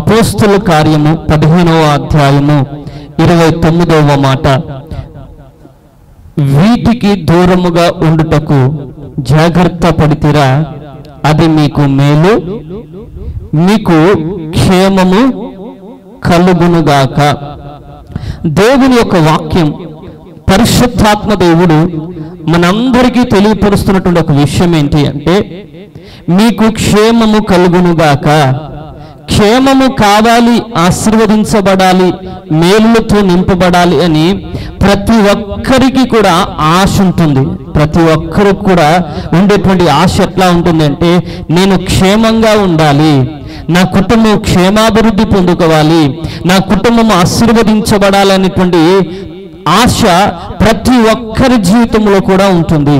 అపోస్తుల కార్యము పదిహేనవ అధ్యాయము ఇరవై తొమ్మిదవ మాట వీటికి దూరముగా ఉండుటకు జాగ్రత్త పడితిరా అది మీకు మేలు మీకు క్షేమము కలుగునుగాక దేవుని యొక్క వాక్యం పరిశుద్ధాత్మ దేవుడు మనందరికీ తెలియపరుస్తున్నటువంటి ఒక విషయం ఏంటి అంటే మీకు క్షేమము కలుగునుగాక క్షేమము కావాలి ఆశీర్వదించబడాలి మేలులతో నింపబడాలి అని ప్రతి ఒక్కరికి కూడా ఆశ ఉంటుంది ప్రతి ఒక్కరికి కూడా ఉండేటువంటి ఆశ ఎట్లా ఉంటుంది అంటే నేను క్షేమంగా ఉండాలి నా కుటుంబం క్షేమాభివృద్ధి పొందుకోవాలి నా కుటుంబం ఆశీర్వదించబడాలనేటువంటి ఆశ ప్రతి ఒక్కరి జీవితంలో కూడా ఉంటుంది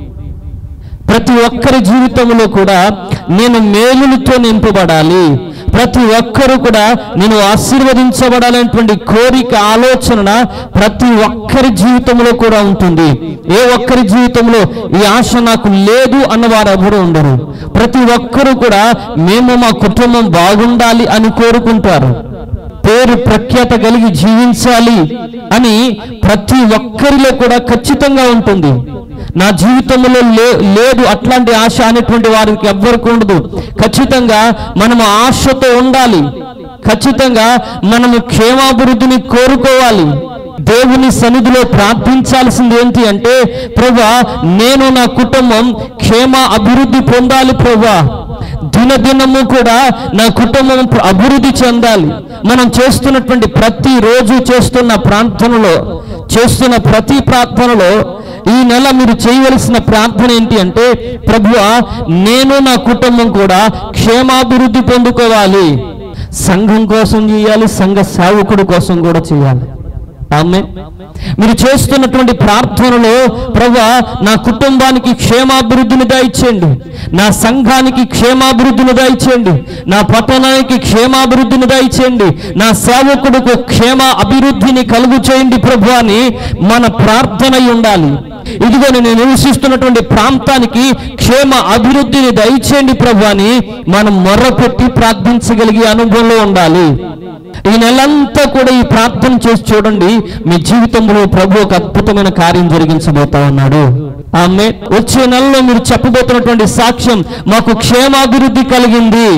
ప్రతి ఒక్కరి జీవితంలో కూడా నేను మేలులతో నింపబడాలి ప్రతి ఒక్కరు కూడా నేను ఆశీర్వదించబడాలనేటువంటి కోరిక ఆలోచన ప్రతి ఒక్కరి జీవితంలో కూడా ఉంటుంది ఏ ఒక్కరి జీవితంలో ఈ ఆశ నాకు లేదు అన్నవారు ఎవరు ఉండరు ప్రతి ఒక్కరు కూడా మేము మా కుటుంబం బాగుండాలి అని కోరుకుంటారు పేరు ప్రఖ్యాత కలిగి జీవించాలి అని ప్రతి ఒక్కరిలో కూడా ఖచ్చితంగా ఉంటుంది నా జీవితంలో లే లేదు అట్లాంటి ఆశ అనేటువంటి వారికి ఎవ్వరికి ఉండదు ఖచ్చితంగా మనము ఆశతో ఉండాలి ఖచ్చితంగా మనము క్షేమాభివృద్ధిని కోరుకోవాలి దేవుని సన్నిధిలో ప్రార్థించాల్సింది ఏంటి అంటే ప్రభా నేను నా కుటుంబం క్షేమ అభివృద్ధి పొందాలి ప్రభా దినదినము కూడా నా కుటుంబం ప్ర- అభివృద్ధి చెందాలి మనం చేస్తున్నటువంటి ప్రతి రోజు చేస్తున్న ప్రార్థనలో చేస్తున్న ప్రతి ప్రార్థనలో ఈ నెల మీరు చేయవలసిన ప్రార్థన ఏంటి అంటే ప్రభువా నేను నా కుటుంబం కూడా క్షేమాభివృద్ధి పొందుకోవాలి సంఘం కోసం చేయాలి సంఘ సేవకుడి కోసం కూడా చేయాలి ఆమె మీరు చేస్తున్నటువంటి ప్రార్థనలో ప్రభా నా కుటుంబానికి క్షేమాభివృద్ధిని దయచేయండి నా సంఘానికి క్షేమాభివృద్ధిని దయచేయండి నా పట్టణానికి క్షేమాభివృద్ధిని దయచేయండి నా సేవకుడికి క్షేమ అభివృద్ధిని కలుగు చేయండి ప్రభు అని మన ప్రార్థన అయి ఉండాలి ఇదిగో నేను నివసిస్తున్నటువంటి ప్రాంతానికి క్షేమ అభివృద్ధిని దయచేయండి ప్రభు అని మనం మొర్రపెట్టి ప్రార్థించగలిగే అనుభవంలో ఉండాలి ఈ నెలంతా కూడా ఈ ప్రార్థన చేసి చూడండి మీ జీవితంలో ప్రభు ఒక అద్భుతమైన కార్యం జరిగించబోతా ఉన్నాడు ఆమె వచ్చే నెలలో మీరు చెప్పబోతున్నటువంటి సాక్ష్యం మాకు క్షేమాభివృద్ధి కలిగింది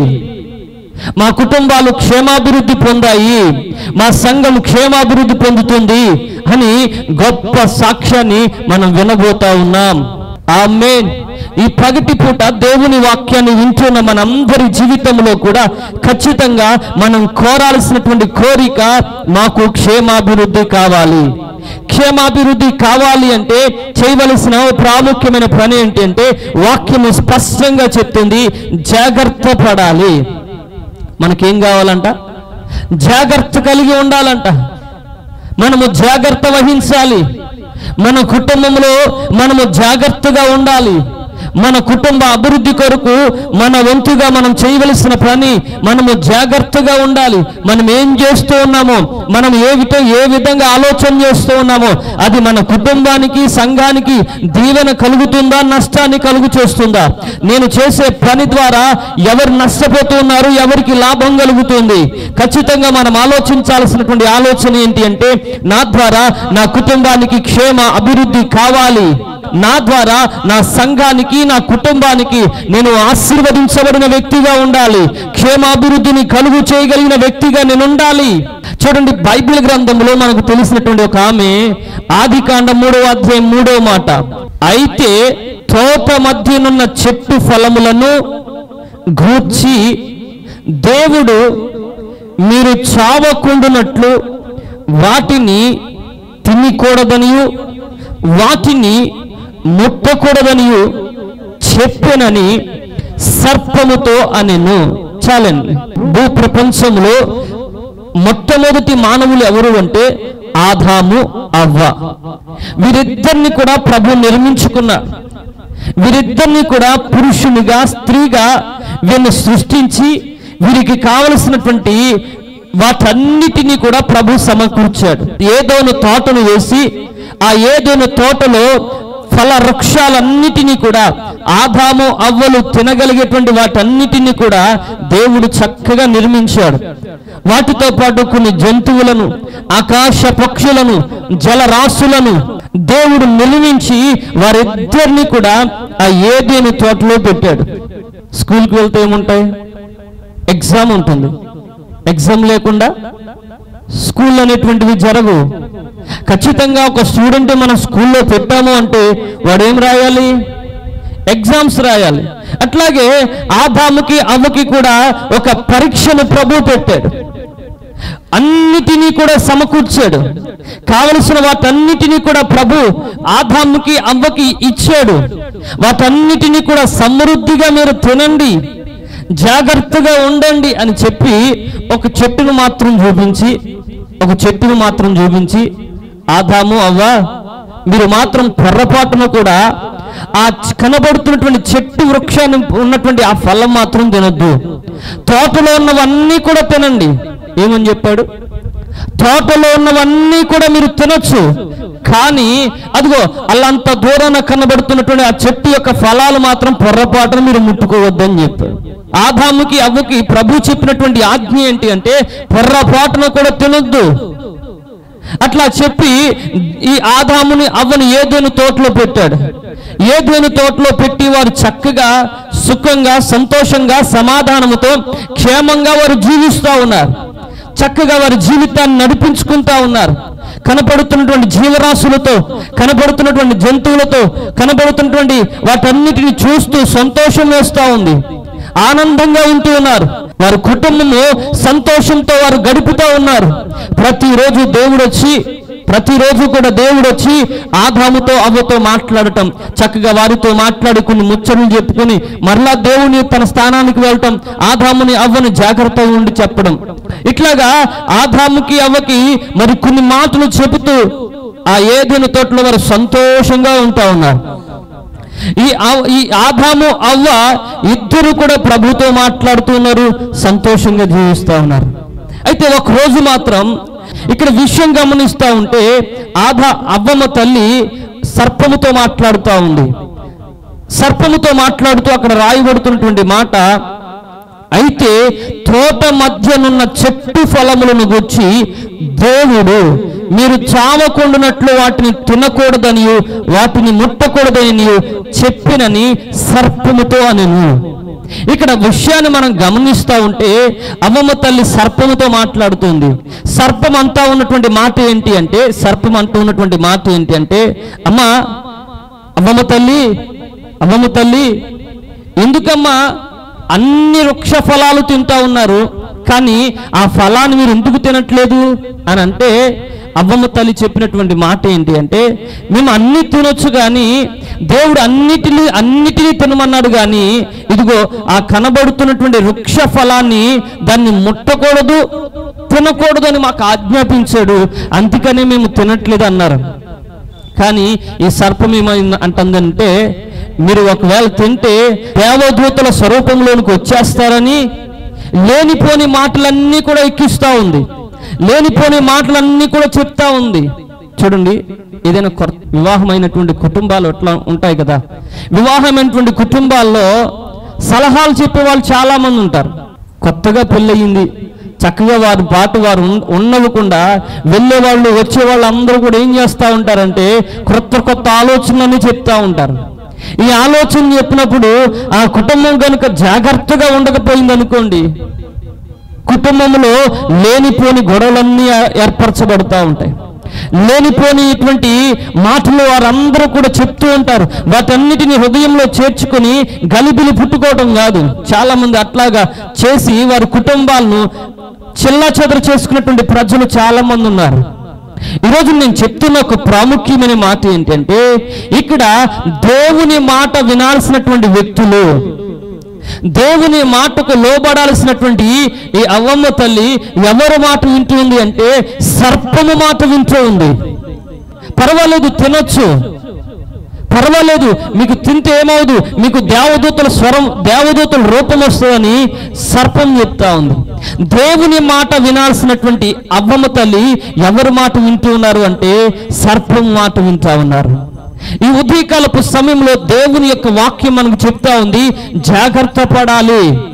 మా కుటుంబాలు క్షేమాభివృద్ధి పొందాయి మా సంఘం క్షేమాభివృద్ధి పొందుతుంది అని గొప్ప సాక్ష్యాన్ని మనం వినబోతా ఉన్నాం ఆమేన్ ఈ పగటి పూట దేవుని వాక్యాన్ని వింటున్న మనందరి జీవితంలో కూడా ఖచ్చితంగా మనం కోరాల్సినటువంటి కోరిక మాకు క్షేమాభివృద్ధి కావాలి క్షేమాభివృద్ధి కావాలి అంటే చేయవలసిన ప్రాముఖ్యమైన పని ఏంటి అంటే వాక్యము స్పష్టంగా చెప్తుంది జాగ్రత్త పడాలి మనకేం కావాలంట జాగ్రత్త కలిగి ఉండాలంట మనము జాగ్రత్త వహించాలి మన కుటుంబంలో మనము జాగ్రత్తగా ఉండాలి మన కుటుంబ అభివృద్ధి కొరకు మన వంతుగా మనం చేయవలసిన పని మనము జాగ్రత్తగా ఉండాలి మనం ఏం చేస్తూ ఉన్నామో మనం ఏ విధ ఏ విధంగా ఆలోచన చేస్తూ ఉన్నామో అది మన కుటుంబానికి సంఘానికి దీవెన కలుగుతుందా నష్టాన్ని కలుగు చేస్తుందా నేను చేసే పని ద్వారా ఎవరు నష్టపోతూ ఉన్నారు ఎవరికి లాభం కలుగుతుంది ఖచ్చితంగా మనం ఆలోచించాల్సినటువంటి ఆలోచన ఏంటి అంటే నా ద్వారా నా కుటుంబానికి క్షేమ అభివృద్ధి కావాలి నా ద్వారా నా సంఘానికి నా కుటుంబానికి నేను ఆశీర్వదించబడిన వ్యక్తిగా ఉండాలి క్షేమాభివృద్ధిని కలుగు చేయగలిగిన వ్యక్తిగా నేను ఉండాలి చూడండి బైబిల్ గ్రంథంలో మనకు తెలిసినటువంటి ఒక ఆమె ఆది కాండ మూడవ అధ్యాయం మూడవ మాట అయితే తోట మధ్యనున్న చెట్టు ఫలములను గూర్చి దేవుడు మీరు చావకుండునట్లు వాటిని తినకూడదనియు వాటిని ముట్టకూడదనియు చెప్పెనని సర్పముతో అనెను చాలండి భూ ప్రపంచంలో మొట్టమొదటి మానవులు ఎవరు అంటే ఆదాము అవ్వ వీరిద్దరిని కూడా ప్రభు నిర్మించుకున్నారు వీరిద్దరిని కూడా పురుషునిగా స్త్రీగా వీరిని సృష్టించి వీరికి కావలసినటువంటి వాటన్నిటినీ కూడా ప్రభు సమకూర్చాడు ఏదోను తోటను వేసి ఆ ఏదోను తోటలో ఫల వృక్షాలన్నిటినీ కూడా ఆదాము అవ్వలు తినగలిగేటువంటి వాటన్నిటిని కూడా దేవుడు చక్కగా నిర్మించాడు వాటితో పాటు కొన్ని జంతువులను ఆకాశ పక్షులను జలరాశులను దేవుడు నిలిమించి వారిద్దరిని కూడా ఆ ఏదేని తోటలో పెట్టాడు స్కూల్కి వెళ్తే ఏముంటాయి ఎగ్జామ్ ఉంటుంది ఎగ్జామ్ లేకుండా స్కూల్ అనేటువంటివి జరగవు ఖచ్చితంగా ఒక స్టూడెంట్ మన స్కూల్లో పెట్టాము అంటే వాడు ఏం రాయాలి ఎగ్జామ్స్ రాయాలి అట్లాగే ఆదాముకి అవ్వకి కూడా ఒక పరీక్షను ప్రభు పెట్టాడు అన్నిటినీ కూడా సమకూర్చాడు కావలసిన వాటన్నిటినీ కూడా ప్రభు ఆదాముకి అవ్వకి ఇచ్చాడు వాటన్నిటినీ కూడా సమృద్ధిగా మీరు తినండి జాగ్రత్తగా ఉండండి అని చెప్పి ఒక చెట్టును మాత్రం చూపించి ఒక చెట్టును మాత్రం చూపించి ఆదాము అవ్వ మీరు మాత్రం పొర్రపాటున కూడా ఆ చ- కనబడుతున్నటువంటి చెట్టు వృక్షాన్ని ఉన్నటువంటి ఆ ఫలం మాత్రం తినొద్దు తోటలో ఉన్నవన్నీ కూడా తినండి ఏమని చెప్పాడు తోటలో ఉన్నవన్నీ కూడా మీరు తినొచ్చు కానీ అదిగో అల్లంత దూరాన కనబడుతున్నటువంటి ఆ చెట్టు యొక్క ఫలాలు మాత్రం పొర్రపాటున మీరు ముట్టుకోవద్దని చెప్పాడు ఆదాముకి అవ్వకి ప్రభు చెప్పినటువంటి ఆజ్ఞ ఏంటి అంటే పొర్రపాటున కూడా తినొద్దు అట్లా చెప్పి ఈ ఆదాముని అవ్వని ఏదేను తోటలో పెట్టాడు ఏదేను తోటలో పెట్టి వారు చక్కగా సుఖంగా సంతోషంగా సమాధానముతో క్షేమంగా వారు జీవిస్తూ ఉన్నారు చక్కగా వారి జీవితాన్ని నడిపించుకుంటా ఉన్నారు కనపడుతున్నటువంటి జీవరాశులతో కనపడుతున్నటువంటి జంతువులతో కనపడుతున్నటువంటి వాటన్నిటిని చూస్తూ సంతోషం వేస్తూ ఉంది ఆనందంగా ఉంటూ ఉన్నారు వారి కుటుంబము సంతోషంతో వారు గడుపుతూ ఉన్నారు ప్రతిరోజు దేవుడు వచ్చి ప్రతిరోజు కూడా దేవుడు వచ్చి ఆదాముతో అవ్వతో మాట్లాడటం చక్కగా వారితో మాట్లాడి కొన్ని ముచ్చట్లు చెప్పుకొని మరలా దేవుని తన స్థానానికి వెళ్ళటం ఆదాముని అవ్వని జాగ్రత్తగా ఉండి చెప్పడం ఇట్లాగా ఆదాముకి అవ్వకి మరి కొన్ని మాటలు చెబుతూ ఆ ఏదైనా తోటలో వారు సంతోషంగా ఉంటా ఉన్నారు ఈ అవ్- ఈ ఆదాము అవ్వ ఇద్దరు కూడా ప్రభుతో మాట్లాడుతున్నారు సంతోషంగా జీవిస్తూ ఉన్నారు అయితే ఒక రోజు మాత్రం ఇక్కడ విషయం గమనిస్తూ ఉంటే ఆదా అవ్వమ్మ తల్లి సర్పముతో మాట్లాడుతూ ఉంది సర్పముతో మాట్లాడుతూ అక్కడ రాయబడుతున్నటువంటి మాట అయితే తోట మధ్యనున్న చెట్టు ఫలములను గుచ్చి దేవుడు మీరు చావకుండునట్లు వాటిని తినకూడదనియు వాటిని ముట్టకూడదనియు చెప్పినని సర్పముతో అనెను ఇక్కడ విషయాన్ని మనం గమనిస్తూ ఉంటే అమ్మమ్మ తల్లి సర్పముతో మాట్లాడుతుంది సర్పం అంతా ఉన్నటువంటి మాట ఏంటి అంటే సర్పం అంటూ ఉన్నటువంటి మాట ఏంటి అంటే అమ్మా అమ్మమ్మ తల్లి అమ్మమ్మ తల్లి ఎందుకమ్మా అన్ని వృక్ష ఫలాలు తింటా ఉన్నారు కానీ ఆ ఫలాన్ని మీరు ఎందుకు తినట్లేదు అని అంటే అవ్వమ్మ తల్లి చెప్పినటువంటి మాట ఏంటి అంటే మేము అన్ని తినొచ్చు కానీ దేవుడు అన్నిటిని అన్నిటినీ తినమన్నాడు కానీ ఇదిగో ఆ కనబడుతున్నటువంటి వృక్ష ఫలాన్ని దాన్ని ముట్టకూడదు తినకూడదు అని మాకు ఆజ్ఞాపించాడు అందుకనే మేము తినట్లేదు అన్నారు కానీ ఈ సర్పం ఏమైంది అంటుందంటే మీరు ఒకవేళ తింటే దేవదూతల స్వరూపంలోనికి వచ్చేస్తారని లేనిపోని మాటలన్నీ కూడా ఎక్కిస్తా ఉంది లేనిపోని మాటలన్నీ కూడా చెప్తా ఉంది చూడండి ఏదైనా కొత్త వివాహమైనటువంటి కుటుంబాలు అట్లా ఉంటాయి కదా వివాహమైనటువంటి కుటుంబాల్లో సలహాలు చెప్పే వాళ్ళు చాలా మంది ఉంటారు కొత్తగా పెళ్ళయింది చక్కగా వారి పాటు వారు ఉన్- ఉన్నవ్వకుండా వెళ్ళే వాళ్ళు వచ్చే వాళ్ళు అందరూ కూడా ఏం చేస్తూ ఉంటారంటే కొత్త కొత్త ఆలోచనలని చెప్తా ఉంటారు ఈ ఆలోచన చెప్పినప్పుడు ఆ కుటుంబం కనుక జాగ్రత్తగా ఉండకపోయింది అనుకోండి కుటుంబంలో లేనిపోని గొడవలన్నీ ఏ- ఏర్పరచబడుతూ ఉంటాయి లేనిపోని ఇటువంటి మాటలు వారందరూ కూడా చెప్తూ ఉంటారు వాటన్నిటిని హృదయంలో చేర్చుకొని గలిబిలి పుట్టుకోవడం కాదు చాలా మంది అట్లాగా చేసి వారి కుటుంబాలను చిల్లా చేసుకున్నటువంటి ప్రజలు చాలా మంది ఉన్నారు ఈరోజు నేను చెప్తున్న ఒక ప్రాముఖ్యమైన మాట ఏంటంటే ఇక్కడ దేవుని మాట వినాల్సినటువంటి వ్యక్తులు దేవుని మాటకు లోబడాల్సినటువంటి ఈ అవ్వమ్మ తల్లి ఎవరి మాట వింటుంది అంటే సర్పము మాట వింటూ ఉంది పర్వాలేదు తినొచ్చు పర్వాలేదు మీకు తింటే ఏమవుదు మీకు దేవదూతల స్వరం దేవదూతల రూపం వస్తుందని సర్పం చెప్తా ఉంది దేవుని మాట వినాల్సినటువంటి అవ్వమ్మ తల్లి ఎవరి మాట వింటూ ఉన్నారు అంటే సర్పం మాట వింటా ఉన్నారు ఈ ఉదయకాలపు సమయంలో దేవుని యొక్క వాక్యం మనకు చెప్తా ఉంది జాగ్రత్త పడాలి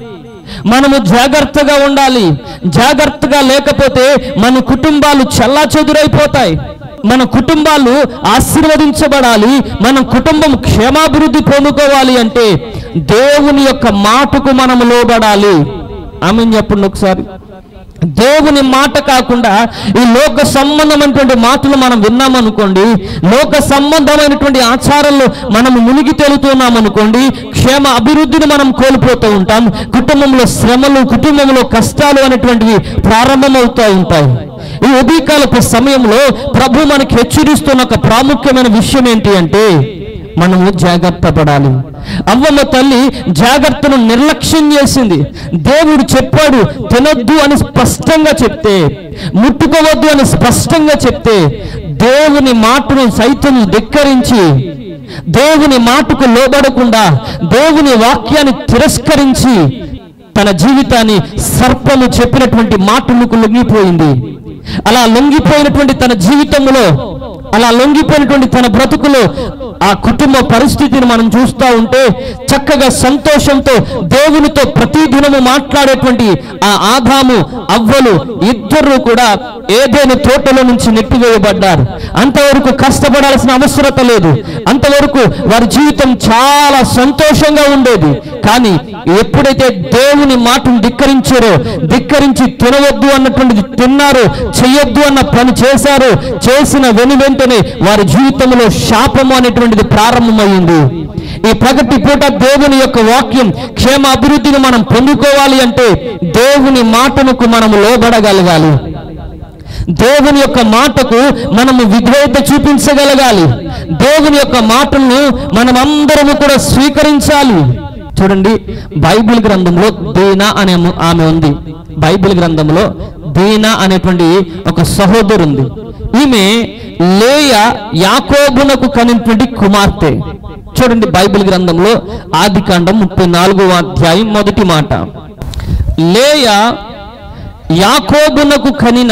మనము జాగ్రత్తగా ఉండాలి జాగ్రత్తగా లేకపోతే మన కుటుంబాలు చల్లా చెదురైపోతాయి మన కుటుంబాలు ఆశీర్వదించబడాలి మన కుటుంబం క్షేమాభివృద్ధి పొందుకోవాలి అంటే దేవుని యొక్క మాటకు మనం లోబడాలి ఆమె చెప్పండి ఒకసారి దేవుని మాట కాకుండా ఈ లోక సంబంధమైనటువంటి మాటలు మనం విన్నామనుకోండి లోక సంబంధమైనటువంటి ఆచారాల్లో మనం మునిగి తేలుతున్నాం అనుకోండి క్షేమ అభివృద్ధిని మనం కోల్పోతూ ఉంటాం కుటుంబంలో శ్రమలు కుటుంబంలో కష్టాలు అనేటువంటివి ప్రారంభమవుతూ ఉంటాయి ఈ ఉదయకాలపు సమయంలో ప్రభు మనకి హెచ్చరిస్తున్న ఒక ప్రాముఖ్యమైన విషయం ఏంటి అంటే మనము జాగ్రత్త పడాలి అవ్వమ్మ తల్లి జాగ్రత్తను నిర్లక్ష్యం చేసింది దేవుడు చెప్పాడు తినొద్దు అని స్పష్టంగా చెప్తే ముట్టుకోవద్దు అని స్పష్టంగా చెప్తే దేవుని మాటను సైతం ధిక్కరించి దేవుని మాటకు లోబడకుండా దేవుని వాక్యాన్ని తిరస్కరించి తన జీవితాన్ని సర్పము చెప్పినటువంటి మాటలకు లొంగిపోయింది అలా లొంగిపోయినటువంటి తన జీవితంలో అలా లొంగిపోయినటువంటి తన బ్రతుకులో ఆ కుటుంబ పరిస్థితిని మనం చూస్తూ ఉంటే చక్కగా సంతోషంతో దేవునితో ప్రతిదినము మాట్లాడేటువంటి ఆ ఆదాము అవ్వలు ఇద్దరు కూడా ఏదైనా తోటలో నుంచి నెట్టివేయబడ్డారు అంతవరకు కష్టపడాల్సిన అవసరత లేదు అంతవరకు వారి జీవితం చాలా సంతోషంగా ఉండేది కానీ ఎప్పుడైతే దేవుని మాటను ధిక్కరించారో ధిక్కరించి తినవద్దు అన్నటువంటిది తిన్నారు చెయ్యొద్దు అన్న పని చేశారు చేసిన వెను వెంటనే వారి జీవితంలో శాపము అనేటువంటిది ప్రారంభమైంది ఈ ప్రగతి పూట దేవుని యొక్క వాక్యం క్షేమ అభివృద్ధిని మనం పొందుకోవాలి అంటే దేవుని మాటలకు మనము లోబడగలగాలి దేవుని యొక్క మాటకు మనము విధేయత చూపించగలగాలి దేవుని యొక్క మాటలను మనం అందరము కూడా స్వీకరించాలి చూడండి బైబిల్ గ్రంథంలో దీనా అనే ము- ఆమె ఉంది బైబిల్ గ్రంథంలో దీనా అనేటువంటి ఒక సహోదరు ఉంది ఈమె లేయ యాకోబునకు కనినటువంటి కుమార్తె చూడండి బైబిల్ గ్రంథంలో ఆది కాండం ముప్పై నాలుగో అధ్యాయం మొదటి మాట లేయ యాకోబునకు కనిన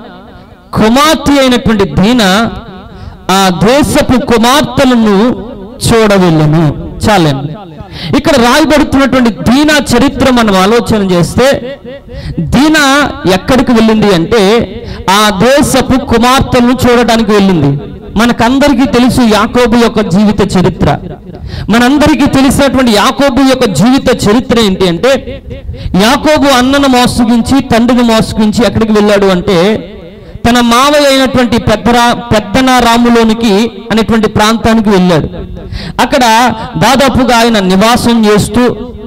కుమార్తె అయినటువంటి దీన ఆ దేశపు కుమార్తెలను చూడవెళ్ళను చాలండి ఇక్కడ రాయబడుతున్నటువంటి దీనా చరిత్ర మనం ఆలోచన చేస్తే దీనా ఎక్కడికి వెళ్ళింది అంటే ఆ దేశపు కుమార్తెలను చూడటానికి వెళ్ళింది మనకందరికీ తెలుసు యాకోబు యొక్క జీవిత చరిత్ర మనందరికీ తెలిసినటువంటి యాకోబు యొక్క జీవిత చరిత్ర ఏంటి అంటే యాకోబు అన్నను మోసగించి తండ్రిని మోసగించి ఎక్కడికి వెళ్ళాడు అంటే తన మావయ్య అయినటువంటి పెద్దరా పెద్దన రాములోనికి అనేటువంటి ప్రాంతానికి వెళ్ళాడు అక్కడ దాదాపుగా ఆయన నివాసం చేస్తూ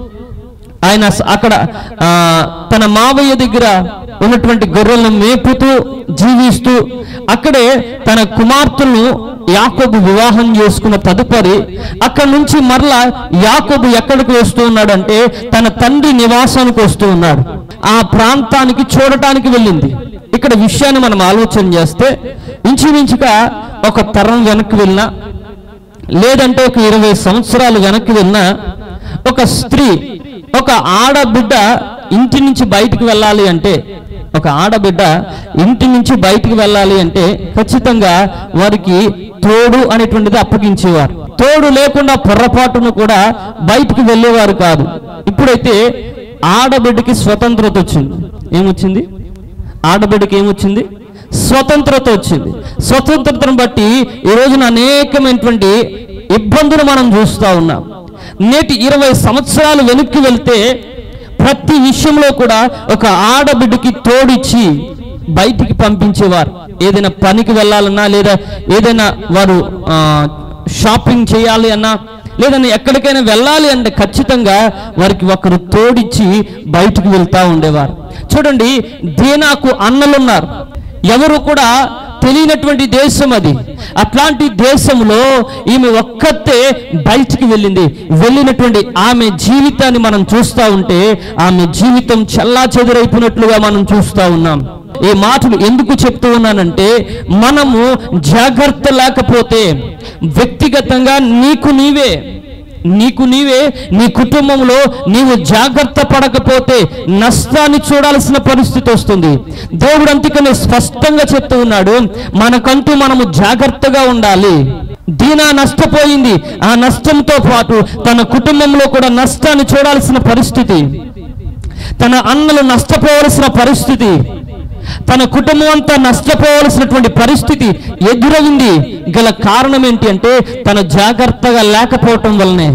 ఆయన స- అక్కడ ఆ, తన మావయ్య దగ్గర ఉన్నటువంటి గొర్రెలను మేపుతూ జీవిస్తూ అక్కడే తన కుమార్తెను యాకోబు వివాహం చేసుకున్న తదుపరి అక్కడి నుంచి మరలా యాకోబు ఎక్కడికి వస్తూ ఉన్నాడంటే తన తండ్రి నివాసానికి వస్తూ ఉన్నాడు ఆ ప్రాంతానికి చూడటానికి వెళ్ళింది ఇక్కడ విషయాన్ని మనం ఆలోచన చేస్తే ఇంచుమించుగా ఒక తరం వెనక్కి వెళ్ళినా లేదంటే ఒక ఇరవై సంవత్సరాలు వెనక్కి వెళ్ళినా ఒక స్త్రీ ఒక ఆడబిడ్డ ఇంటి నుంచి బయటికి వెళ్ళాలి అంటే ఒక ఆడబిడ్డ ఇంటి నుంచి బయటికి వెళ్ళాలి అంటే ఖచ్చితంగా వారికి తోడు అనేటువంటిది అప్పగించేవారు తోడు లేకుండా పొర్రపాటును కూడా బయటికి వెళ్ళేవారు కాదు ఇప్పుడైతే ఆడబిడ్డకి స్వతంత్రత వచ్చింది ఏమొచ్చింది ఆడబిడ్డకి ఏమొచ్చింది స్వతంత్రత వచ్చింది స్వతంత్రతను బట్టి ఈ రోజున అనేకమైనటువంటి ఇబ్బందులు మనం చూస్తూ ఉన్నాం నేటి ఇరవై సంవత్సరాలు వెనక్కి వెళ్తే ప్రతి విషయంలో కూడా ఒక ఆడబిడ్డకి తోడిచ్చి బయటికి పంపించేవారు ఏదైనా పనికి వెళ్ళాలన్నా లేదా ఏదైనా వారు ఆ, షాపింగ్ చేయాలి అన్నా లేదని ఎక్కడికైనా వెళ్ళాలి అంటే ఖచ్చితంగా వారికి ఒకరు తోడిచ్చి బయటికి వెళ్తా ఉండేవారు చూడండి దీనాకు అన్నలున్నారు ఎవరు కూడా తెలియనటువంటి దేశం అది అట్లాంటి దేశంలో ఈమె ఒక్కతే బయటికి వెళ్ళింది వెళ్ళినటువంటి ఆమె జీవితాన్ని మనం చూస్తూ ఉంటే ఆమె జీవితం చల్లా చెదురైపోయినట్లుగా మనం చూస్తూ ఉన్నాం ఈ మాటలు ఎందుకు చెప్తూ ఉన్నానంటే మనము జాగ్రత్త లేకపోతే వ్యక్తిగతంగా నీకు నీవే నీకు నీవే నీ కుటుంబంలో నీవు జాగ్రత్త పడకపోతే నష్టాన్ని చూడాల్సిన పరిస్థితి వస్తుంది దేవుడు అంతకనే స్పష్టంగా చెప్తూ ఉన్నాడు మనకంటూ మనము జాగ్రత్తగా ఉండాలి దీనా నష్టపోయింది ఆ నష్టంతో పాటు తన కుటుంబంలో కూడా నష్టాన్ని చూడాల్సిన పరిస్థితి తన అన్నలు నష్టపోవలసిన పరిస్థితి తన కుటుంబం అంతా నష్టపోవలసినటువంటి పరిస్థితి ఎదురైంది గల కారణం ఏంటి అంటే తన జాగ్రత్తగా లేకపోవటం వల్లనే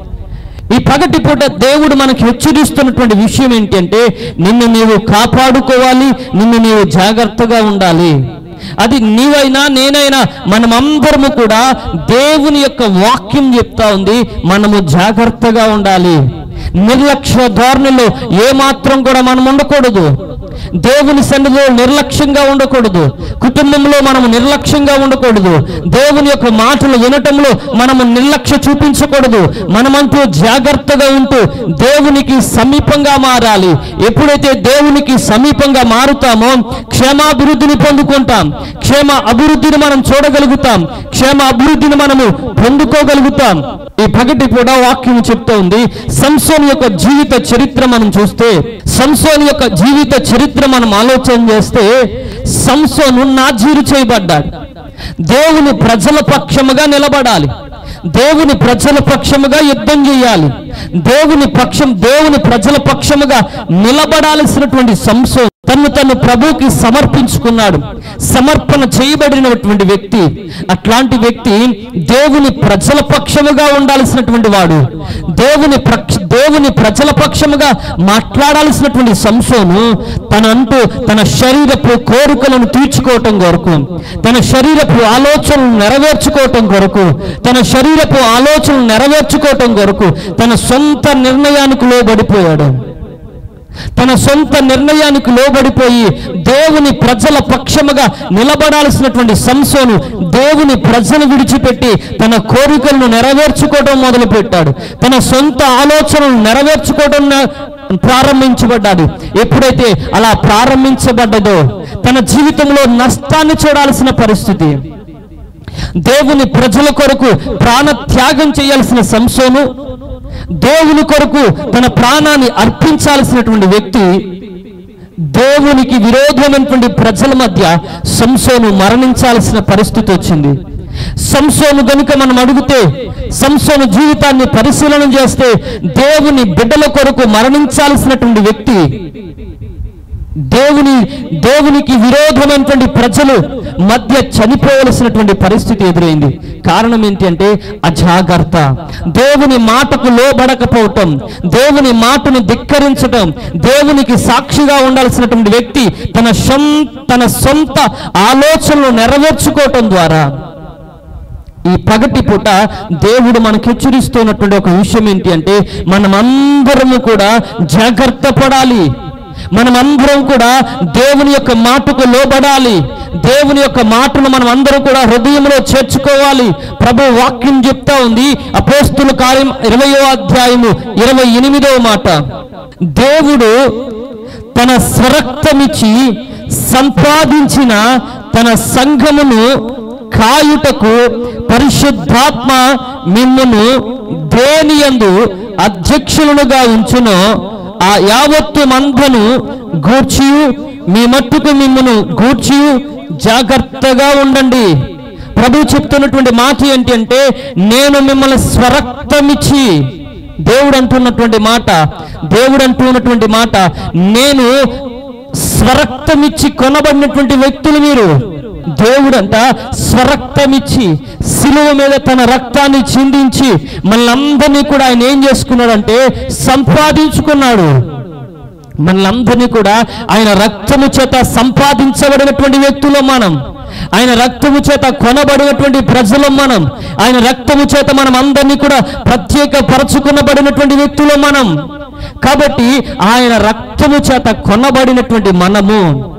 ఈ పగటి పూట దేవుడు మనకి హెచ్చరిస్తున్నటువంటి విషయం ఏంటి అంటే నిన్ను నీవు కాపాడుకోవాలి నిన్ను నీవు జాగ్రత్తగా ఉండాలి అది నీవైనా నేనైనా మనమందరము కూడా దేవుని యొక్క వాక్యం చెప్తా ఉంది మనము జాగ్రత్తగా ఉండాలి నిర్లక్ష్య ధోరణిలో ఏమాత్రం కూడా మనం ఉండకూడదు దేవుని సన్నిధిలో నిర్లక్ష్యంగా ఉండకూడదు కుటుంబంలో మనము నిర్లక్ష్యంగా ఉండకూడదు దేవుని యొక్క మాటలు వినటంలో మనము నిర్లక్ష్య చూపించకూడదు మనమంటూ జాగ్రత్తగా ఉంటూ దేవునికి సమీపంగా మారాలి ఎప్పుడైతే దేవునికి సమీపంగా మారుతామో క్షేమాభివృద్ధిని పొందుకుంటాం క్షేమ అభివృద్ధిని మనం చూడగలుగుతాం క్షేమ అభివృద్ధిని మనము పొందుకోగలుగుతాం ఈ పగటి కూడా వాక్యం చెప్తా ఉంది సంసోన్ యొక్క జీవిత చరిత్ర మనం చూస్తే సంసోన్ యొక్క జీవిత చరిత్ర మనం ఆలోచన చేస్తే సంసోను నాజీరు చేయబడ్డాడు దేవుని ప్రజల పక్షముగా నిలబడాలి దేవుని ప్రజల పక్షముగా యుద్ధం చేయాలి దేవుని పక్షం దేవుని ప్రజల పక్షముగా నిలబడాల్సినటువంటి సంసోన్ తను తను ప్రభువుకి సమర్పించుకున్నాడు సమర్పణ చేయబడినటువంటి వ్యక్తి అట్లాంటి వ్యక్తి దేవుని ప్రజల పక్షముగా ఉండాల్సినటువంటి వాడు దేవుని ప్రక్ష దేవుని ప్రజల పక్షముగా మాట్లాడాల్సినటువంటి సంసోను తనంటూ తన శరీరపు కోరికలను తీర్చుకోవటం కొరకు తన శరీరపు ఆలోచనలు నెరవేర్చుకోవటం కొరకు తన శరీరపు ఆలోచనలు నెరవేర్చుకోవటం కొరకు తన సొంత నిర్ణయానికి లోబడిపోయాడు తన సొంత నిర్ణయానికి లోబడిపోయి దేవుని ప్రజల పక్షముగా నిలబడాల్సినటువంటి సంసోను దేవుని ప్రజలు విడిచిపెట్టి తన కోరికలను నెరవేర్చుకోవడం మొదలుపెట్టాడు తన సొంత ఆలోచనలు నెరవేర్చుకోవడం న- ప్రారంభించబడ్డాడు ఎప్పుడైతే అలా ప్రారంభించబడ్డదో తన జీవితంలో నష్టాన్ని చూడాల్సిన పరిస్థితి దేవుని ప్రజల కొరకు ప్రాణ త్యాగం చేయాల్సిన సంసోను దేవుని కొరకు తన ప్రాణాన్ని అర్పించాల్సినటువంటి వ్యక్తి దేవునికి విరోధమైనటువంటి ప్రజల మధ్య సంసోను మరణించాల్సిన పరిస్థితి వచ్చింది సంసోను గనుక మనం అడిగితే సంసోను జీవితాన్ని పరిశీలన చేస్తే దేవుని బిడ్డల కొరకు మరణించాల్సినటువంటి వ్యక్తి దేవుని దేవునికి విరోధమైనటువంటి ప్రజలు మధ్య చనిపోవలసినటువంటి పరిస్థితి ఎదురైంది కారణం ఏంటి అంటే అజాగ్రత్త దేవుని మాటకు లోబడకపోవటం దేవుని మాటను ధిక్కరించటం దేవునికి సాక్షిగా ఉండాల్సినటువంటి వ్యక్తి తన సొంత తన సొంత ఆలోచనలు నెరవేర్చుకోవటం ద్వారా ఈ పగటి పూట దేవుడు మనకు హెచ్చరిస్తున్నటువంటి ఒక విషయం ఏంటి అంటే మనమందరము కూడా జాగ్రత్త పడాలి మనమందరం కూడా దేవుని యొక్క మాటకు లోబడాలి దేవుని యొక్క మాటను మనం అందరం కూడా హృదయంలో చేర్చుకోవాలి ప్రభు వాక్యం చెప్తా ఉంది అపోస్తుల కార్యం ఇరవయో అధ్యాయము ఇరవై ఎనిమిదవ మాట దేవుడు తన స్వరక్తమిచ్చి సంపాదించిన తన సంఘమును కాయుటకు పరిశుద్ధాత్మ మిమ్మును దేనియందు అధ్యక్షులుగా ఉంచునో ఆ యావత్తు మందను గూర్చి మీ మట్టుకు మిమ్మను గూర్చి జాగ్రత్తగా ఉండండి ప్రభు చెప్తున్నటువంటి మాట ఏంటి అంటే నేను మిమ్మల్ని స్వరక్తమిచ్చి దేవుడు అంటున్నటువంటి మాట దేవుడు అంటున్నటువంటి మాట నేను స్వరక్తమిచ్చి కొనబడినటువంటి వ్యక్తులు మీరు దేవుడంట స్వరక్తమిచ్చి శిలువ మీద తన రక్తాన్ని చిందించి మనందరినీ కూడా ఆయన ఏం చేసుకున్నాడంటే సంపాదించుకున్నాడు మనలందరినీ కూడా ఆయన రక్తము చేత సంపాదించబడినటువంటి వ్యక్తులు మనం ఆయన రక్తము చేత కొనబడినటువంటి ప్రజలు మనం ఆయన రక్తము చేత మనం అందరినీ కూడా ప్రత్యేక పరచుకునబడినటువంటి వ్యక్తులు మనం కాబట్టి ఆయన రక్తము చేత కొనబడినటువంటి మనము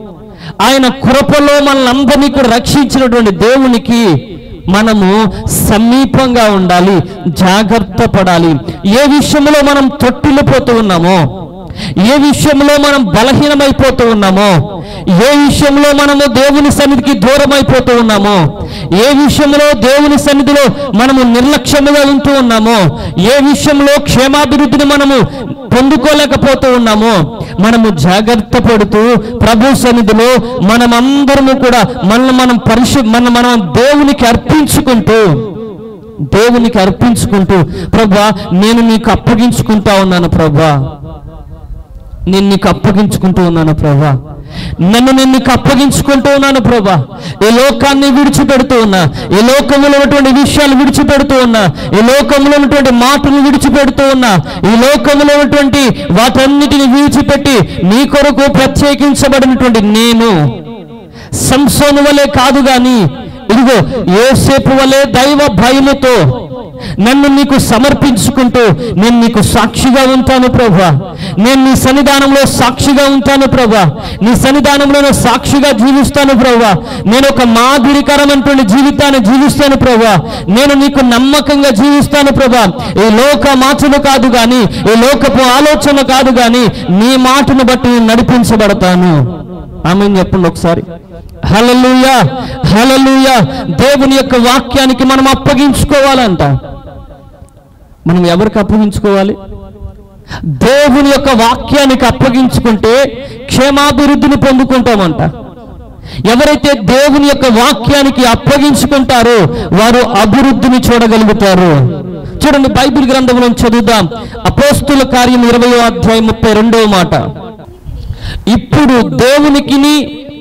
ఆయన కృపలో మనల్ని కూడా రక్షించినటువంటి దేవునికి మనము సమీపంగా ఉండాలి జాగ్రత్త పడాలి ఏ విషయంలో మనం తొట్టిల్లిపోతూ ఉన్నామో ఏ విషయంలో మనం బలహీనమైపోతూ ఉన్నామో ఏ విషయంలో మనము దేవుని సన్నిధికి దూరం అయిపోతూ ఉన్నామో ఏ విషయంలో దేవుని సన్నిధిలో మనము నిర్లక్ష్యముగా ఉంటూ ఉన్నామో ఏ విషయంలో క్షేమాభివృద్ధిని మనము పొందుకోలేకపోతూ ఉన్నామో మనము జాగ్రత్త పడుతూ ప్రభు సన్నిధిలో మనమందరము కూడా మనల్ని మనం పరిశు మన మనం దేవునికి అర్పించుకుంటూ దేవునికి అర్పించుకుంటూ ప్రభా నేను నీకు అప్పగించుకుంటా ఉన్నాను ప్రభా నేను నీకు అప్పగించుకుంటూ ఉన్నాను ప్రభా నన్ను నేను నీకు అప్పగించుకుంటూ ఉన్నాను ప్రభా ఈ లోకాన్ని విడిచిపెడుతూ ఉన్నా ఈ లోకంలో ఉన్నటువంటి విషయాలు విడిచిపెడుతూ ఉన్నా ఈ లోకంలో ఉన్నటువంటి మాటలు విడిచిపెడుతూ ఉన్నా ఈ లోకంలో ఉన్నటువంటి వాటన్నిటిని విడిచిపెట్టి నీ కొరకు ప్రత్యేకించబడినటువంటి నేను సంసోను వలె కాదు గాని ఇదిగో యోసేపు వలె దైవ భయముతో నన్ను నీకు సమర్పించుకుంటూ నేను నీకు సాక్షిగా ఉంటాను ప్రభా నేను నీ సన్నిధానంలో సాక్షిగా ఉంటాను ప్రభా నీ సన్నిధానంలో నేను సాక్షిగా జీవిస్తాను ప్రభా నేను ఒక మాదిరికరమైనటువంటి జీవితాన్ని జీవిస్తాను ప్రభా నేను నీకు నమ్మకంగా జీవిస్తాను ప్రభా ఈ లోక మాటలు కాదు గాని ఈ లోకపు ఆలోచన కాదు గాని నీ మాటను బట్టి నేను నడిపించబడతాను ఆమె చెప్పండి ఒకసారి హలలుయా హలలుయా దేవుని యొక్క వాక్యానికి మనం అప్పగించుకోవాలంట మనం ఎవరికి అప్పగించుకోవాలి దేవుని యొక్క వాక్యానికి అప్పగించుకుంటే క్షేమాభివృద్ధిని పొందుకుంటామంట ఎవరైతే దేవుని యొక్క వాక్యానికి అప్పగించుకుంటారో వారు అభివృద్ధిని చూడగలుగుతారు చూడండి బైబిల్ గ్రంథంలో చదువుదాం అపోస్తుల కార్యం ఇరవయో అధ్యాయం ముప్పై రెండవ మాట ఇప్పుడు దేవునికిని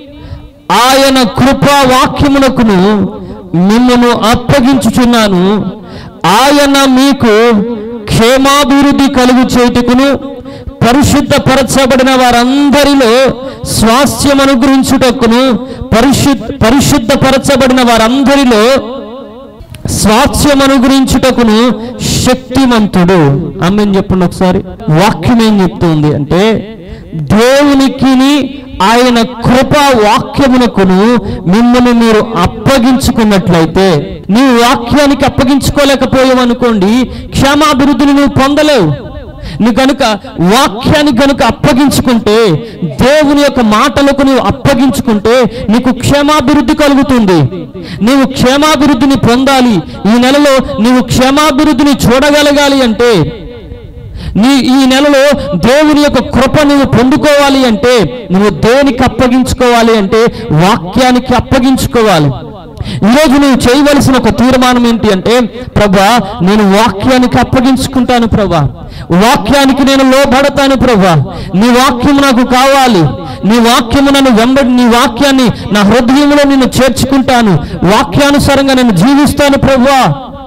ఆయన కృపా వాక్యమునకును మిమ్మను అప్పగించుచున్నాను ఆయన మీకు క్షేమాభివృద్ధి కలుగు చేటుకును పరిశుద్ధపరచబడిన వారందరిలో స్వాస్థ్యం అనుగ్రహించుటకును పరిశుద్ధ పరిశుద్ధపరచబడిన వారందరిలో స్వాస్థ్యం అనుగ్రహించుటకును శక్తిమంతుడు అమ్మని చెప్పండి ఒకసారి వాక్యం ఏం చెప్తుంది అంటే దేవునికిని ఆయన కృపా వాక్యమునకును మిమ్మల్ని మీరు అప్పగించుకున్నట్లయితే నీ వాక్యానికి అప్పగించుకోలేకపోయావనుకోండి క్షేమాభివృద్ధిని నువ్వు పొందలేవు నువ్వు గనుక వాక్యాన్ని గనుక అప్పగించుకుంటే దేవుని యొక్క మాటలకు నువ్వు అప్పగించుకుంటే నీకు క్షేమాభివృద్ధి కలుగుతుంది నీవు క్షేమాభివృద్ధిని పొందాలి ఈ నెలలో నీవు క్షేమాభివృద్ధిని చూడగలగాలి అంటే నీ ఈ నెలలో దేవుని యొక్క కృప నువ్వు పొందుకోవాలి అంటే నువ్వు దేనికి అప్పగించుకోవాలి అంటే వాక్యానికి అప్పగించుకోవాలి ఈరోజు నువ్వు చేయవలసిన ఒక తీర్మానం ఏంటి అంటే ప్రభా నేను వాక్యానికి అప్పగించుకుంటాను ప్రభా వాక్యానికి నేను లోబడతాను ప్రభా నీ వాక్యం నాకు కావాలి నీ వాక్యము నన్ను వెంబడి నీ వాక్యాన్ని నా హృదయంలో నేను చేర్చుకుంటాను వాక్యానుసారంగా నేను జీవిస్తాను ప్రభా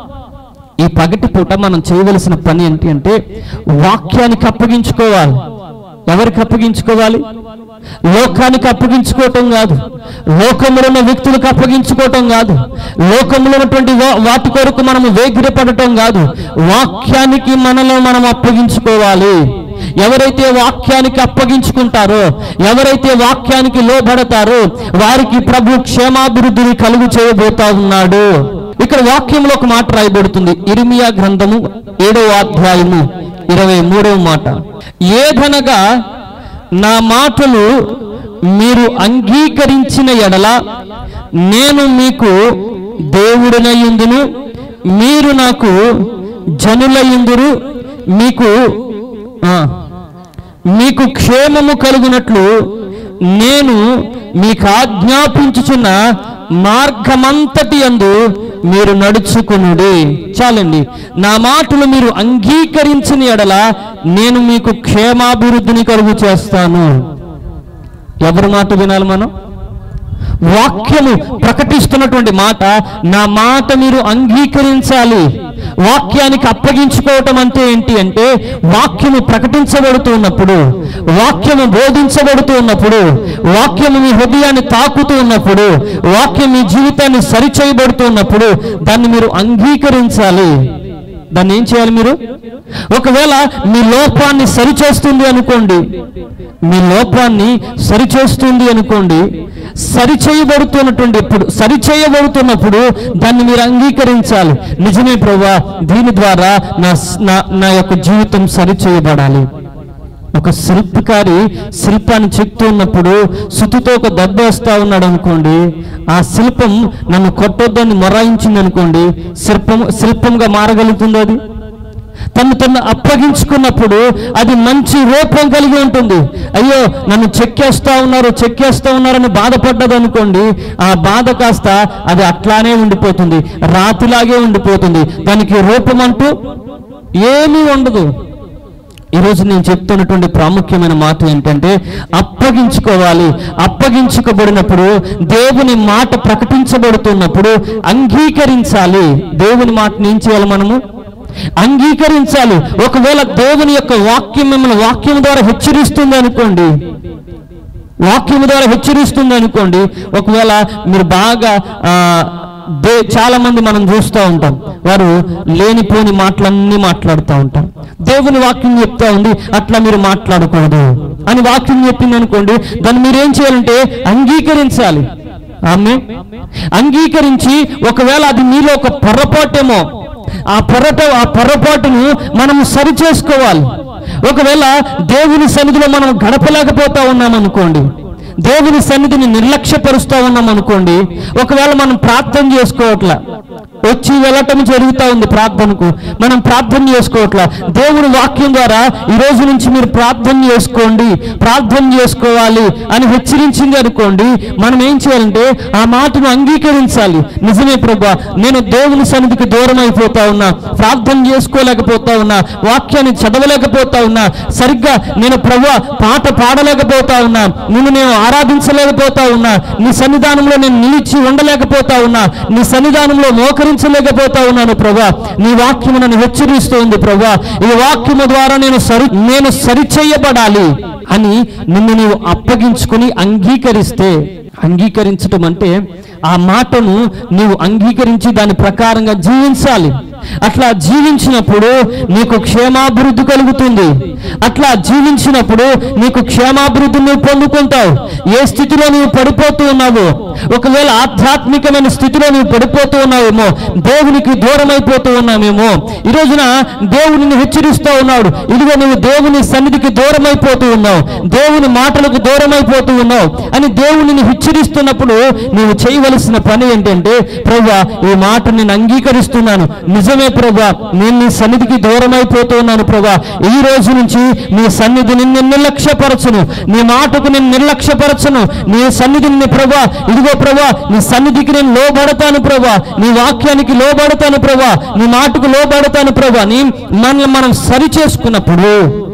ఈ పగటి పూట మనం చేయవలసిన పని ఏంటి అంటే వాక్యానికి అప్పగించుకోవాలి ఎవరికి అప్పగించుకోవాలి లోకానికి అప్పగించుకోవటం కాదు లోకంలో ఉన్న వ్యక్తులకు అప్పగించుకోవటం కాదు లోకంలో ఉన్నటువంటి వా- వాటి కొరకు మనము వేగిరపడటం కాదు వాక్యానికి మనలో మనం అప్పగించుకోవాలి ఎవరైతే వాక్యానికి అప్పగించుకుంటారో ఎవరైతే వాక్యానికి లోబడతారో వారికి ప్రభు క్షేమాభివృద్ధిని కలుగు చేయబోతా ఉన్నాడు ఇక్కడ వాక్యంలో ఒక మాట రాయబడుతుంది ఇరిమియా గ్రంథము ఏడవ అధ్యాయము ఇరవై మూడవ మాట ఏదనగా నా మాటలు మీరు అంగీకరించిన ఎడల నేను మీకు దేవుడినయుందును మీరు నాకు జనులయుందురు మీకు ఆ, మీకు క్షేమము కలుగునట్లు నేను మీకు ఆజ్ఞాపించుచున్న మార్గమంతటి అందు మీరు నడుచుకునుడి చాలండి నా మాటలు మీరు అంగీకరించిన ఎడల నేను మీకు క్షేమాభివృద్ధిని కలుగు చేస్తాను ఎవరి మాట వినాలి మనం వాక్యము ప్రకటిస్తున్నటువంటి మాట నా మాట మీరు అంగీకరించాలి వాక్యానికి అప్పగించుకోవటం అంటే ఏంటి అంటే వాక్యము ప్రకటించబడుతూ ఉన్నప్పుడు వాక్యము బోధించబడుతూ ఉన్నప్పుడు వాక్యము మీ హృదయాన్ని తాకుతూ ఉన్నప్పుడు వాక్యం మీ జీవితాన్ని సరిచేయబడుతూ ఉన్నప్పుడు దాన్ని మీరు అంగీకరించాలి దాన్ని ఏం చేయాలి మీరు ఒకవేళ మీ లోపాన్ని సరిచేస్తుంది అనుకోండి మీ లోపాన్ని సరిచేస్తుంది అనుకోండి సరిచేయబడుతున్నటువంటి ఇప్పుడు సరిచేయబడుతున్నప్పుడు దాన్ని మీరు అంగీకరించాలి నిజమే ప్రభా దీని ద్వారా నా నా నా యొక్క జీవితం సరిచేయబడాలి ఒక శిల్పకారి శిల్పాన్ని చెక్తూ ఉన్నప్పుడు సుతుతో ఒక దెబ్బ వేస్తా ఉన్నాడు అనుకోండి ఆ శిల్పం నన్ను కొట్టొద్దని మొరాయించింది అనుకోండి శిల్పం శిల్పంగా మారగలుగుతుంది అది తను తను అప్పగించుకున్నప్పుడు అది మంచి రూపం కలిగి ఉంటుంది అయ్యో నన్ను చెక్కేస్తా ఉన్నారు చెక్కేస్తా ఉన్నారని బాధపడ్డది అనుకోండి ఆ బాధ కాస్త అది అట్లానే ఉండిపోతుంది రాతిలాగే ఉండిపోతుంది దానికి రూపం అంటూ ఏమీ ఉండదు ఈరోజు నేను చెప్తున్నటువంటి ప్రాముఖ్యమైన మాట ఏంటంటే అప్పగించుకోవాలి అప్పగించుకోబడినప్పుడు దేవుని మాట ప్రకటించబడుతున్నప్పుడు అంగీకరించాలి దేవుని మాటని ఏం చేయాలి మనము అంగీకరించాలి ఒకవేళ దేవుని యొక్క వాక్యం మిమ్మల్ని వాక్యం ద్వారా హెచ్చరిస్తుంది అనుకోండి వాక్యం ద్వారా హెచ్చరిస్తుంది అనుకోండి ఒకవేళ మీరు బాగా ఆ, దే చాలా మంది మనం చూస్తూ ఉంటాం వారు లేనిపోని మాటలన్నీ మాట్లాడుతూ ఉంటాం దేవుని వాక్యం చెప్తా ఉంది అట్లా మీరు మాట్లాడకూడదు అని వాక్యం చెప్పింది అనుకోండి దాన్ని మీరేం చేయాలంటే అంగీకరించాలి ఆమె అంగీకరించి ఒకవేళ అది మీలో ఒక పొరపాటేమో ఆ పొరట ఆ పొరపాటును మనం సరి చేసుకోవాలి ఒకవేళ దేవుని సన్నిధిలో మనం గడపలేకపోతా ఉన్నాం అనుకోండి దేవుని సన్నిధిని నిర్లక్ష్యపరుస్తా ఉన్నాం అనుకోండి ఒకవేళ మనం ప్రార్థన చేసుకోవట్లా వచ్చి వెళ్ళటం జరుగుతూ ఉంది ప్రార్థనకు మనం ప్రార్థన చేసుకోవట్లా దేవుని వాక్యం ద్వారా ఈ రోజు నుంచి మీరు ప్రార్థన చేసుకోండి ప్రార్థన చేసుకోవాలి అని హెచ్చరించింది అనుకోండి మనం ఏం చేయాలంటే ఆ మాటను అంగీకరించాలి నిజమే ప్రభా నేను దేవుని సన్నిధికి దూరం అయిపోతా ఉన్నా ప్రార్థన చేసుకోలేకపోతా ఉన్నా వాక్యాన్ని చదవలేకపోతా ఉన్నా సరిగ్గా నేను ప్రభా పాట పాడలేకపోతా ఉన్నా నిన్ను నేను ఆరాధించలేకపోతా ఉన్నా నీ సన్నిధానంలో నేను నిలిచి ఉండలేకపోతా ఉన్నా నీ సన్నిధానంలో మోకరించలేకపోతా ఉన్నాను ప్రభా నీ వాక్యము నన్ను హెచ్చరిస్తూ ఉంది ప్రభా ఈ వాక్యము ద్వారా నేను సరి నేను సరిచేయబడాలి అని నిన్ను నీవు అప్పగించుకుని అంగీకరిస్తే అంగీకరించటం అంటే ఆ మాటను నీవు అంగీకరించి దాని ప్రకారంగా జీవించాలి అట్లా జీవించినప్పుడు నీకు క్షేమాభివృద్ధి కలుగుతుంది అట్లా జీవించినప్పుడు నీకు క్షేమాభివృద్ధి నువ్వు పొందుకుంటావు ఏ స్థితిలో నువ్వు పడిపోతూ ఉన్నావో ఒకవేళ ఆధ్యాత్మికమైన స్థితిలో నువ్వు పడిపోతూ ఉన్నావేమో దేవునికి దూరం అయిపోతూ ఉన్నామేమో ఈ రోజున దేవుని హెచ్చరిస్తూ ఉన్నాడు ఇదిగో నువ్వు దేవుని సన్నిధికి దూరం అయిపోతూ ఉన్నావు దేవుని మాటలకు దూరం అయిపోతూ ఉన్నావు అని దేవునిని హెచ్చరిస్తున్నప్పుడు నీవు చేయవలసిన పని ఏంటంటే ప్రభా ఈ మాట నేను అంగీకరిస్తున్నాను నిజమే ప్రభా నేను నీ సన్నిధికి దూరం అయిపోతూ ఉన్నాను ప్రభా ఈ రోజు నుంచి నీ సన్నిధిని నేను నిర్లక్ష్యపరచను నీ మాటకు నేను నిర్లక్ష్యపరచను నీ సన్నిధిని ప్రభా ఇదిగో ప్రభా నీ సన్నిధికి నేను లోబడతాను ప్రభా నీ వాక్యానికి లోబడతాను ప్రభా నీ మాటకు లోబడతాను ప్రభా నీ మనల్ని మనం సరి చేసుకున్నప్పుడు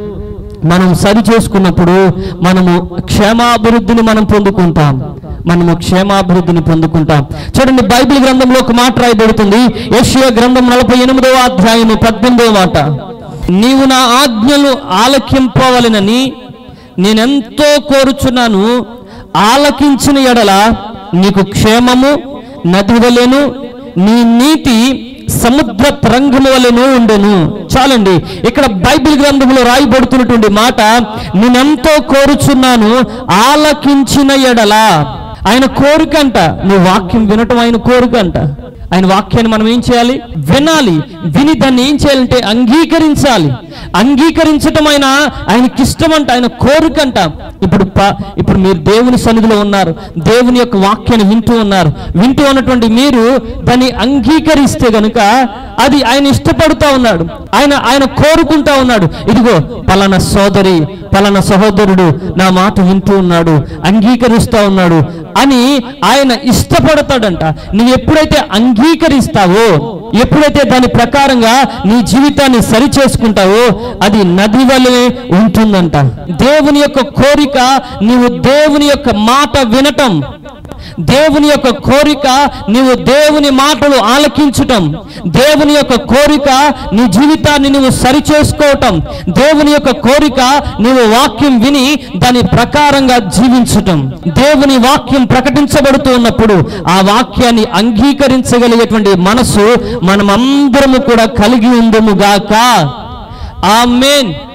మనం సరి చేసుకున్నప్పుడు మనము క్షేమాభివృద్ధిని మనం పొందుకుంటాం మనము క్షేమాభివృద్ధిని పొందుకుంటాం చూడండి బైబిల్ గ్రంథంలో ఒక మాట రాయబడుతుంది యెషయా గ్రంథం నలభై ఎనిమిదవ అధ్యాయము పద్దెనిమిదవ మాట నీవు నా ఆజ్ఞలు ఆలకింపవలనని నేనెంతో కోరుచున్నాను ఆలకించిన ఎడల నీకు క్షేమము నది వలెను నీ నీతి సముద్ర తరంగము వలెను ఉండెను చాలండి ఇక్కడ బైబిల్ గ్రంథంలో రాయబడుతున్నటువంటి మాట నేనెంతో కోరుచున్నాను ఆలకించిన ఎడల ఆయన కోరిక అంట నువ్వు వాక్యం వినటం ఆయన కోరిక అంట ఆయన వాక్యాన్ని మనం ఏం చేయాలి వినాలి విని దాన్ని ఏం చేయాలంటే అంగీకరించాలి అంగీకరించటం ఆయన ఆయనకి ఇష్టమంట ఆయన కోరికంట ఇప్పుడు ప- ఇప్పుడు మీరు దేవుని సన్నిధిలో ఉన్నారు దేవుని యొక్క వాక్యాన్ని వింటూ ఉన్నారు వింటూ ఉన్నటువంటి మీరు దాన్ని అంగీకరిస్తే గనుక అది ఆయన ఇష్టపడుతూ ఉన్నాడు ఆయన ఆయన కోరుకుంటా ఉన్నాడు ఇదిగో పలానా సోదరి పలానా సహోదరుడు నా మాట వింటూ ఉన్నాడు అంగీకరిస్తూ ఉన్నాడు అని ఆయన ఇష్టపడతాడంట నువ్వు ఎప్పుడైతే అంగీకరిస్తావో ఎప్పుడైతే దాని ప్రకారంగా నీ జీవితాన్ని సరి చేసుకుంటావో అది నది వలె ఉంటుందంట దేవుని యొక్క కోరిక నీవు దేవుని యొక్క మాట వినటం దేవుని యొక్క కోరిక నీవు దేవుని మాటలు ఆలకించటం దేవుని యొక్క కోరిక నీ జీవితాన్ని నువ్వు సరి చేసుకోవటం దేవుని యొక్క కోరిక నీవు వాక్యం విని దాని ప్రకారంగా జీవించటం దేవుని వాక్యం ప్రకటించబడుతూ ఉన్నప్పుడు ఆ వాక్యాన్ని అంగీకరించగలిగేటువంటి మనసు మనమందరము కూడా కలిగి ఉందము గాక ఆమెన్